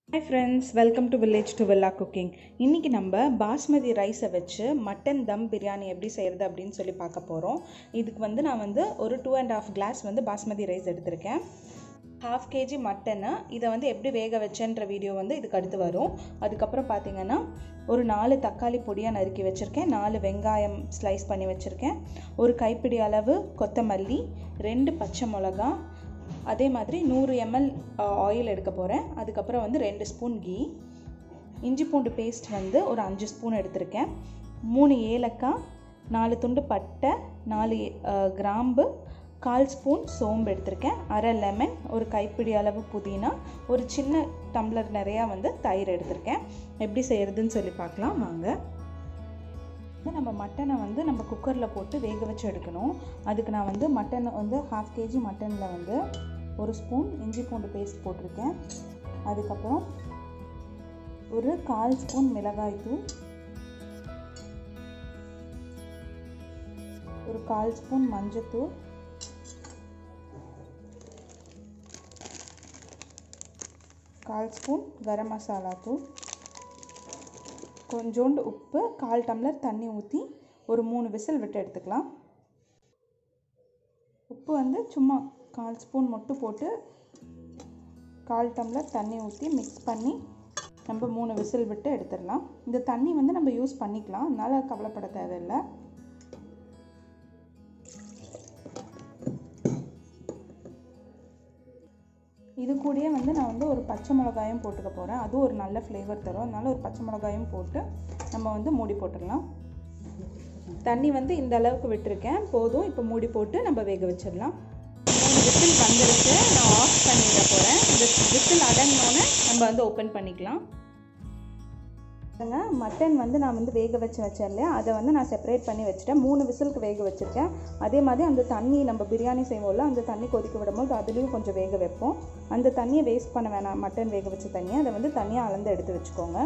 hi friends welcome to village to villa cooking இன்றைக்கி நம்ம பாஸ்மதி ரைஸை வச்சு மட்டன் தம் பிரியாணி எப்படி செய்கிறது அப்படின்னு சொல்லி பார்க்க போகிறோம் இதுக்கு வந்து நான் வந்து ஒரு டூ அண்ட் ஆஃப் கிளாஸ் வந்து பாஸ்மதி ரைஸ் எடுத்திருக்கேன் ஹாஃப் கேஜி மட்டனை இதை வந்து எப்படி வேக வச்சேன்ற வீடியோ வந்து இதுக்கு அடுத்து வரும் அதுக்கப்புறம் பார்த்தீங்கன்னா ஒரு நாலு தக்காளி பொடியாக நறுக்கி வச்சுருக்கேன் நாலு வெங்காயம் ஸ்லைஸ் பண்ணி வச்சுருக்கேன் ஒரு கைப்பிடி அளவு கொத்தமல்லி ரெண்டு பச்சை மிளகா அதே மாதிரி நூறு எம்எல் ஆயில் எடுக்க போகிறேன் அதுக்கப்புறம் வந்து ரெண்டு ஸ்பூன் கீ இஞ்சி பூண்டு பேஸ்ட் வந்து ஒரு அஞ்சு ஸ்பூன் எடுத்திருக்கேன் மூணு ஏலக்காய் நாலு துண்டு பட்டை நாலு அஹ், கிராம்பு கால் ஸ்பூன் சோம்பு எடுத்திருக்கேன் அரை லெமன் ஒரு கைப்பிடி அளவு புதினா ஒரு சின்ன டம்ளர் நிறையா வந்து தயிர் எடுத்திருக்கேன் எப்படி செய்கிறதுன்னு சொல்லி பார்க்கலாம் வாங்க வந்து நம்ம மட்டனை வந்து நம்ம குக்கரில் போட்டு வேக வச்சு எடுக்கணும் அதுக்கு நான் வந்து மட்டன் வந்து ஹாஃப் கேஜி மட்டனில் வந்து ஒரு ஸ்பூன் இஞ்சி பூண்டு பேஸ்ட் போட்டிருக்கேன் அதுக்கப்புறம் ஒரு கால் ஸ்பூன் மிளகாய்த்தூள் ஒரு கால் ஸ்பூன் மஞ்சத்தூள் கால் ஸ்பூன் கரம் மசாலா தூள் கொஞ்சோண்டு உப்பு கால் டம்ளர் தண்ணி ஊற்றி ஒரு மூணு விசில் விட்டு எடுத்துக்கலாம் உப்பு வந்து சும்மா கால் ஸ்பூன் மட்டும் போட்டு கால் டம்ளர் தண்ணி ஊற்றி மிக்ஸ் பண்ணி நம்ம மூணு விசில் விட்டு எடுத்துடலாம் இந்த தண்ணி வந்து நம்ம யூஸ் பண்ணிக்கலாம் அதனால் கவலைப்பட தேவையில்லை இது கூடயே வந்து நான் வந்து ஒரு பச்சை மிளகாயும் போட்டுக்க போகிறேன் அதுவும் ஒரு நல்ல ஃப்ளேவர் தரும் அதனால ஒரு பச்சை மிளகாயும் போட்டு நம்ம வந்து மூடி போட்டுடலாம் தண்ணி வந்து இந்த அளவுக்கு விட்டுருக்கேன் போதும் இப்போ மூடி போட்டு நம்ம வேக வச்சிடலாம் மூணு விசில் வந்துருக்கு நான் ஆஃப் பண்ணிட போகிறேன் இந்த விசில் அடங்கினோன்னே நம்ம வந்து ஓப்பன் பண்ணிக்கலாம் பாருங்க மட்டன் வந்து நான் வந்து வேக வச்சு வச்சேன் இல்லையா அதை வந்து நான் செப்பரேட் பண்ணி வச்சுட்டேன் மூணு விசிலுக்கு வேக வச்சுருக்கேன் அதே மாதிரி அந்த தண்ணி நம்ம பிரியாணி செய்வோம்ல அந்த தண்ணி கொதிக்க விடும்போது அதுலேயும் கொஞ்சம் வேக வைப்போம் அந்த தண்ணியை வேஸ்ட் பண்ண வேணாம் மட்டன் வேக வச்ச தண்ணியை அதை வந்து தனியாக அளந்து எடுத்து வச்சுக்கோங்க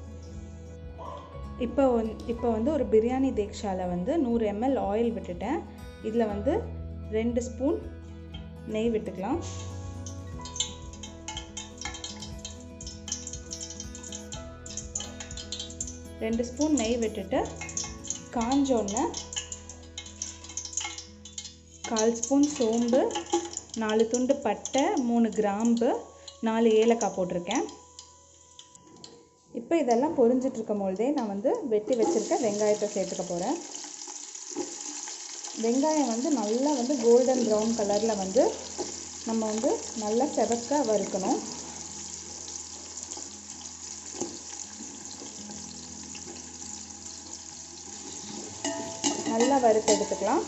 இப்போ வந்து இப்போ வந்து ஒரு பிரியாணி தேக்ஷாவில் வந்து நூறு எம்எல் ஆயில் விட்டுட்டேன் இதில் வந்து ரெண்டு ஸ்பூன் நெய் விட்டுக்கலாம் ரெண்டு ஸ்பூன் நெய் விட்டுட்டு காஞ்சோன்னு கால் ஸ்பூன் சோம்பு நாலு துண்டு பட்டை மூணு கிராம்பு நாலு ஏலக்காய் போட்டிருக்கேன் இப்போ இதெல்லாம் பொரிஞ்சிட்டு இருக்கும் பொழுதே நான் வந்து வெட்டி வச்சுருக்க வெங்காயத்தை சேர்த்துக்க போகிறேன் வெங்காயம் வந்து நல்லா வந்து கோல்டன் ப்ரௌன் கலரில் வந்து நம்ம வந்து நல்லா செவக்க வறுக்கணும் நல்லா வறுத்து எடுத்துக்கலாம்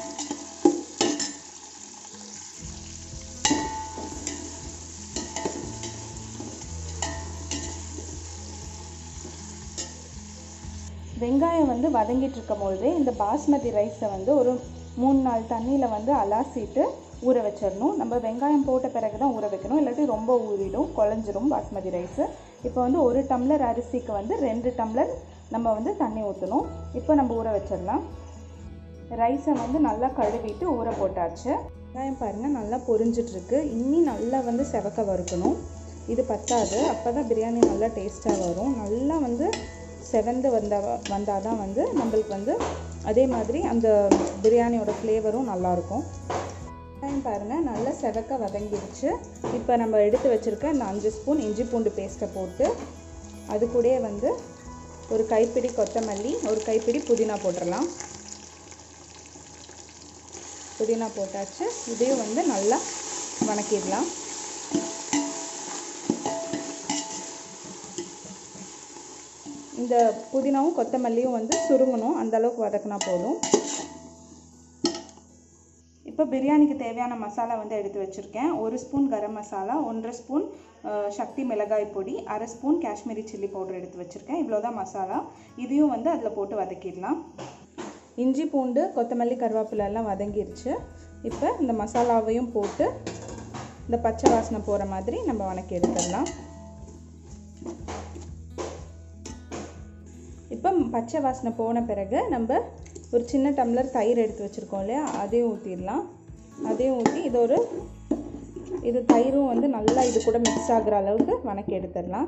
வெங்காயம் வந்து வதங்கிட்டு இருக்கும் பொழுதே இந்த பாஸ்மதி ரைஸை வந்து ஒரு மூணு நாள் தண்ணியில் வந்து அலாசிட்டு ஊற வச்சிடணும் நம்ம வெங்காயம் போட்ட பிறகு தான் ஊற வைக்கணும் இல்லாட்டி ரொம்ப ஊறிடும் குழஞ்சிரும் பாஸ்மதி ரைஸு இப்போ வந்து ஒரு டம்ளர் அரிசிக்கு வந்து ரெண்டு டம்ளர் நம்ம வந்து தண்ணி ஊற்றணும் இப்போ நம்ம ஊற வச்சிடலாம் ரைஸை வந்து நல்லா கழுவிட்டு ஊற போட்டாச்சு வெங்காயம் பாருங்கள் நல்லா பொரிஞ்சிட்ருக்கு இன்னி நல்லா வந்து செவக்க வறுக்கணும் இது பத்தாது அப்போ தான் பிரியாணி நல்லா டேஸ்ட்டாக வரும் நல்லா வந்து செவந்து வந்தா வந்தால் தான் வந்து நம்மளுக்கு வந்து அதே மாதிரி அந்த பிரியாணியோட ஃப்ளேவரும் நல்லாயிருக்கும் வெங்காயம் பாருங்கள் நல்லா செவக்க வதங்கிடுச்சு இப்போ நம்ம எடுத்து வச்சுருக்க இந்த அஞ்சு ஸ்பூன் இஞ்சி பூண்டு பேஸ்ட்டை போட்டு அது கூடயே வந்து ஒரு கைப்பிடி கொத்தமல்லி ஒரு கைப்பிடி புதினா போட்டுடலாம் புதினா போட்டாச்சு இதையும் வந்து நல்லா வணக்கிடலாம் இந்த புதினாவும் கொத்தமல்லியும் வந்து சுருங்கணும் அந்த அளவுக்கு வதக்கினா போதும் இப்போ பிரியாணிக்கு தேவையான மசாலா வந்து எடுத்து வச்சுருக்கேன் ஒரு ஸ்பூன் கரம் மசாலா ஒன்றரை ஸ்பூன் அஹ், சக்தி மிளகாய் பொடி அரை ஸ்பூன் காஷ்மீரி சில்லி பவுடர் எடுத்து வச்சுருக்கேன் இவ்வளோதான் மசாலா இதையும் வந்து அதில் போட்டு வதக்கிடலாம் இஞ்சி பூண்டு கொத்தமல்லி கருவேப்பிலை எல்லாம் வதங்கிருச்சு இப்போ இந்த மசாலாவையும் போட்டு இந்த பச்சை வாசனை போகிற மாதிரி நம்ம வணக்கி எடுத்துடலாம் இப்போ பச்சை வாசனை போன பிறகு நம்ம ஒரு சின்ன டம்ளர் தயிர் எடுத்து வச்சுருக்கோம் இல்லையா அதையும் ஊற்றிடலாம் அதையும் ஊற்றி இது ஒரு இது தயிரும் வந்து நல்லா இது கூட மிக்ஸ் ஆகுற அளவுக்கு வணக்கி எடுத்துடலாம்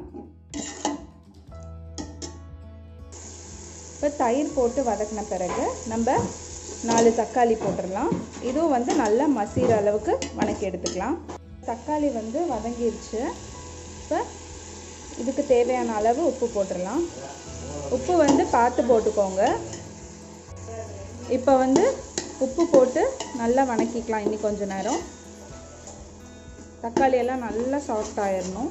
இப்போ தயிர் போட்டு வதக்கின பிறகு நம்ம நாலு தக்காளி போட்டுடலாம் இதுவும் வந்து நல்லா மசிகிற அளவுக்கு வணக்கி எடுத்துக்கலாம் தக்காளி வந்து வதங்கிருச்சு இப்போ இதுக்கு தேவையான அளவு உப்பு போட்டுடலாம் உப்பு வந்து பார்த்து போட்டுக்கோங்க இப்போ வந்து உப்பு போட்டு நல்லா வணக்கிக்கலாம் இன்னி கொஞ்ச நேரம் தக்காளி எல்லாம் நல்லா சாஃப்ட் ஆயிடணும்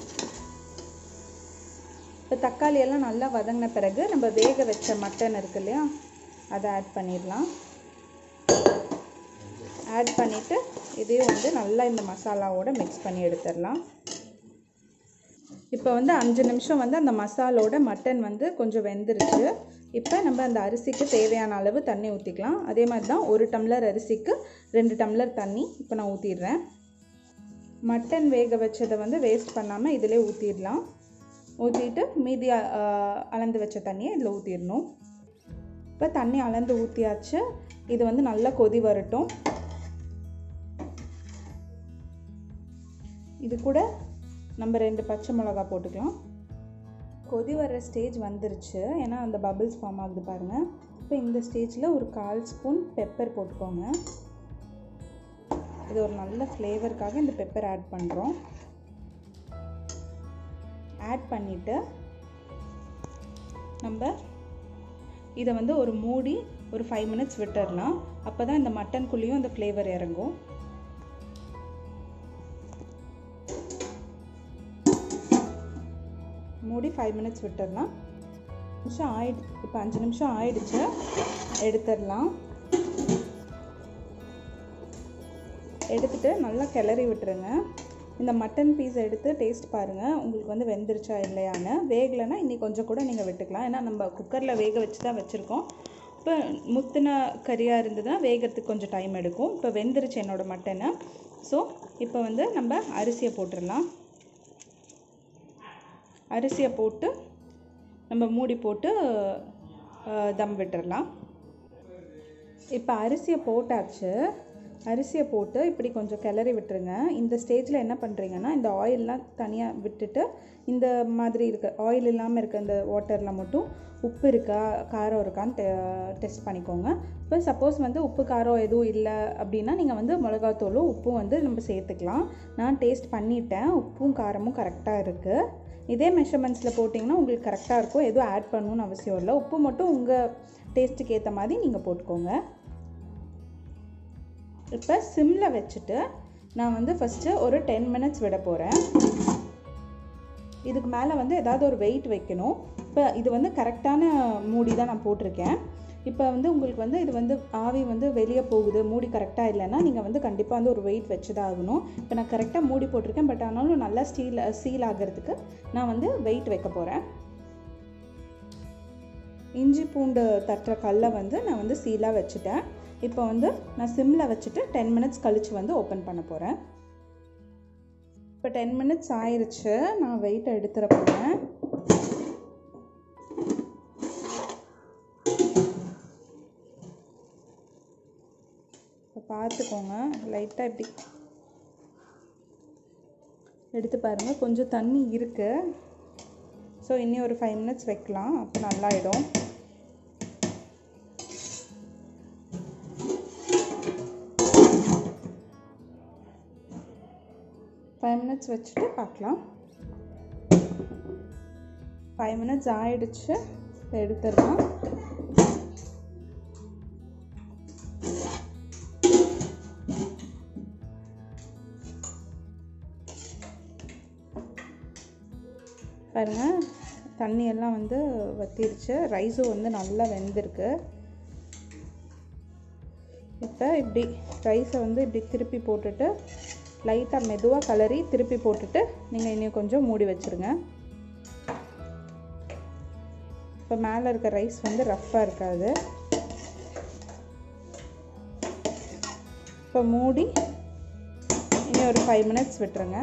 இப்போ தக்காளி எல்லாம் நல்லா வதங்கின பிறகு நம்ம வேக வச்ச மட்டன் இருக்கு இல்லையா அதை ஆட் பண்ணிடலாம் ஆட் பண்ணிவிட்டு இதையும் வந்து நல்லா இந்த மசாலாவோட மிக்ஸ் பண்ணி எடுத்துடலாம் இப்போ வந்து அஞ்சு நிமிஷம் வந்து அந்த மசாலோட மட்டன் வந்து கொஞ்சம் வெந்துருச்சு இப்போ நம்ம அந்த அரிசிக்கு தேவையான அளவு தண்ணி ஊற்றிக்கலாம் அதே மாதிரி தான் ஒரு டம்ளர் அரிசிக்கு ரெண்டு டம்ளர் தண்ணி இப்போ நான் ஊற்றிடுறேன் மட்டன் வேக வச்சதை வந்து வேஸ்ட் பண்ணாமல் இதிலே ஊற்றிடலாம் ஊற்றிட்டு மீதி அளந்து வச்ச தண்ணியை இதில் ஊற்றிடணும் இப்போ தண்ணி அளந்து ஊற்றியாச்சு இது வந்து நல்லா கொதி வரட்டும் இது கூட நம்ம ரெண்டு பச்சை மிளகா போட்டுக்கலாம் கொதி வர்ற ஸ்டேஜ் வந்துருச்சு ஏன்னா அந்த பபிள்ஸ் ஃபார்ம் ஆகுது பாருங்கள் இப்போ இந்த ஸ்டேஜில் ஒரு கால் ஸ்பூன் பெப்பர் போட்டுக்கோங்க இது ஒரு நல்ல ஃப்ளேவருக்காக இந்த பெப்பர் ஆட் பண்ணுறோம் ஆட் பண்ணிவிட்டு நம்ம இதை வந்து ஒரு மூடி ஒரு ஃபைவ் மினிட்ஸ் விட்டுடலாம் அப்போ தான் இந்த மட்டன்குள்ளேயும் இந்த ஃப்ளேவர் இறங்கும் மூடி ஃபைவ் மினிட்ஸ் விட்டுடலாம் நிமிஷம் ஆயிடு இப்போ அஞ்சு நிமிஷம் ஆயிடுச்சு எடுத்துடலாம் எடுத்துட்டு நல்லா கிளறி விட்டுருங்க இந்த மட்டன் பீஸ் எடுத்து டேஸ்ட் பாருங்கள் உங்களுக்கு வந்து வெந்துருச்சா இல்லையான்னு வேகலைன்னா இன்னி கொஞ்சம் கூட நீங்கள் விட்டுக்கலாம் ஏன்னா நம்ம குக்கரில் வேக வச்சு தான் வச்சுருக்கோம் இப்போ முத்தின கறியாக இருந்ததுன்னா வேகிறதுக்கு கொஞ்சம் டைம் எடுக்கும் இப்போ வெந்துருச்சு என்னோடய மட்டனை ஸோ இப்போ வந்து நம்ம அரிசியை போட்டுடலாம் அரிசியை போட்டு நம்ம மூடி போட்டு தம் விட்டுடலாம் இப்போ அரிசியை போட்டாச்சு அரிசியை போட்டு இப்படி கொஞ்சம் கிளறி விட்டுருங்க இந்த ஸ்டேஜில் என்ன பண்ணுறீங்கன்னா இந்த ஆயிலெலாம் தனியாக விட்டுட்டு இந்த மாதிரி இருக்க ஆயில் இல்லாமல் இருக்க இந்த வாட்டரில் மட்டும் உப்பு இருக்கா காரம் இருக்கான்னு டெஸ்ட் பண்ணிக்கோங்க இப்போ சப்போஸ் வந்து உப்பு காரம் எதுவும் இல்லை அப்படின்னா நீங்கள் வந்து மிளகாத்தூளும் உப்பும் வந்து நம்ம சேர்த்துக்கலாம் நான் டேஸ்ட் பண்ணிட்டேன் உப்பும் காரமும் கரெக்டாக இருக்குது இதே மெஷர்மெண்ட்ஸில் போட்டிங்கன்னா உங்களுக்கு கரெக்டாக இருக்கும் எதுவும் ஆட் பண்ணணும்னு அவசியம் இல்லை உப்பு மட்டும் உங்கள் டேஸ்ட்டுக்கு ஏற்ற மாதிரி நீங்கள் போட்டுக்கோங்க இப்போ சிம்மில் வச்சுட்டு நான் வந்து ஃபஸ்ட்டு ஒரு டென் மினிட்ஸ் விட போகிறேன் இதுக்கு மேலே வந்து ஏதாவது ஒரு வெயிட் வைக்கணும் இப்போ இது வந்து கரெக்டான மூடி தான் நான் போட்டிருக்கேன் இப்போ வந்து உங்களுக்கு வந்து இது வந்து ஆவி வந்து வெளியே போகுது மூடி கரெக்டாக இல்லைன்னா நீங்கள் வந்து கண்டிப்பாக வந்து ஒரு வெயிட் வச்சு தான் ஆகணும் இப்போ நான் கரெக்டாக மூடி போட்டிருக்கேன் பட் ஆனாலும் நல்லா ஸ்டீல் சீல் ஆகிறதுக்கு நான் வந்து வெயிட் வைக்க போகிறேன் இஞ்சி பூண்டு தட்டுற கல்லை வந்து நான் வந்து சீலாக வச்சுட்டேன் இப்போ வந்து நான் சிம்மில் வச்சுட்டு டென் மினிட்ஸ் கழித்து வந்து ஓப்பன் பண்ண போகிறேன் இப்போ டென் மினிட்ஸ் ஆயிடுச்சு நான் வெயிட்டை எடுத்துட போகிறேன் இப்போ பார்த்துக்கோங்க லைட்டாக இப்படி எடுத்து பாருங்கள் கொஞ்சம் தண்ணி இருக்குது ஸோ இன்னும் ஒரு ஃபைவ் மினிட்ஸ் வைக்கலாம் அப்போ நல்லாயிடும் ஃபைவ் மினிட்ஸ் வச்சுட்டு பார்க்கலாம் ஃபைவ் மினிட்ஸ் ஆயிடுச்சு எடுத்துடலாம் பாருங்கள் தண்ணி எல்லாம் வந்து வத்திருச்சு ரைஸும் வந்து நல்லா வெந்திருக்கு இப்போ இப்படி ரைஸை வந்து இப்படி திருப்பி போட்டுட்டு லைட்டாக மெதுவாக கலரி திருப்பி போட்டுட்டு நீங்கள் இன்னும் கொஞ்சம் மூடி வச்சுருங்க இப்போ மேலே இருக்க ரைஸ் வந்து ரஃப்பாக இருக்காது இப்போ மூடி இன்னும் ஒரு ஃபைவ் மினிட்ஸ் விட்டுருங்க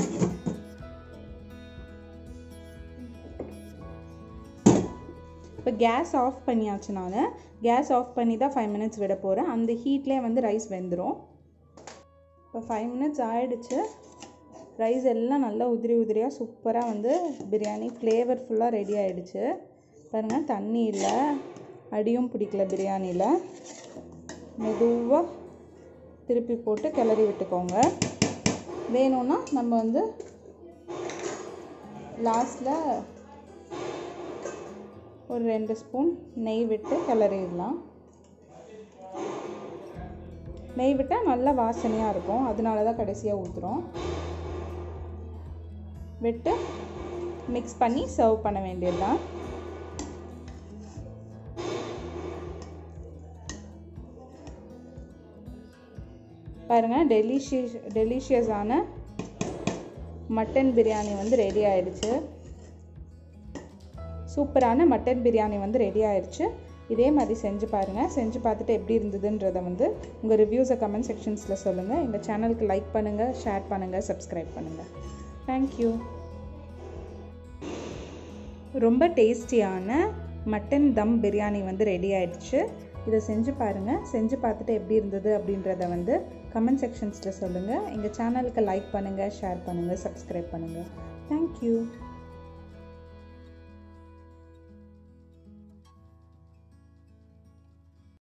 இப்போ கேஸ் ஆஃப் பண்ணியாச்சு நான் கேஸ் ஆஃப் பண்ணி தான் ஃபைவ் மினிட்ஸ் விட போகிறேன் அந்த ஹீட்லேயே வந்து ரைஸ் வெந்துடும் இப்போ ஃபைவ் மினிட்ஸ் ஆயிடுச்சு ரைஸ் எல்லாம் நல்லா உதிரி உதிரியாக சூப்பராக வந்து பிரியாணி ஃப்ளேவர்ஃபுல்லாக ரெடி ஆகிடுச்சு பாருங்கள் தண்ணி இல்லை அடியும் பிடிக்கல பிரியாணியில் மெதுவாக திருப்பி போட்டு கிளறி விட்டுக்கோங்க வேணும்னா நம்ம வந்து லாஸ்ட்டில் ஒரு ரெண்டு ஸ்பூன் நெய் விட்டு கிளறிடலாம் நெய் விட்டால் நல்லா வாசனையாக இருக்கும் அதனால தான் கடைசியாக ஊற்றுறோம் விட்டு மிக்ஸ் பண்ணி சர்வ் பண்ண வேண்டியது தான் பாருங்கள் டெலிஷியஸ் டெலிஷியஸான மட்டன் பிரியாணி வந்து ரெடி ஆயிடுச்சு சூப்பரான மட்டன் பிரியாணி வந்து ரெடி ஆயிடுச்சு இதே மாதிரி செஞ்சு பாருங்கள் செஞ்சு பார்த்துட்டு எப்படி இருந்ததுன்றதை வந்து உங்கள் ரிவ்யூஸை கமெண்ட் செக்ஷன்ஸில் சொல்லுங்கள் எங்கள் சேனலுக்கு லைக் பண்ணுங்கள் ஷேர் பண்ணுங்கள் சப்ஸ்கிரைப் பண்ணுங்கள் தேங்க்யூ ரொம்ப டேஸ்டியான மட்டன் தம் பிரியாணி வந்து ரெடி ஆயிடுச்சு இதை செஞ்சு பாருங்கள் செஞ்சு பார்த்துட்டு எப்படி இருந்தது அப்படின்றத வந்து கமெண்ட் செக்ஷன்ஸில் சொல்லுங்கள் எங்கள் சேனலுக்கு லைக் பண்ணுங்கள் ஷேர் பண்ணுங்கள் சப்ஸ்கிரைப் பண்ணுங்கள் தேங்க்யூ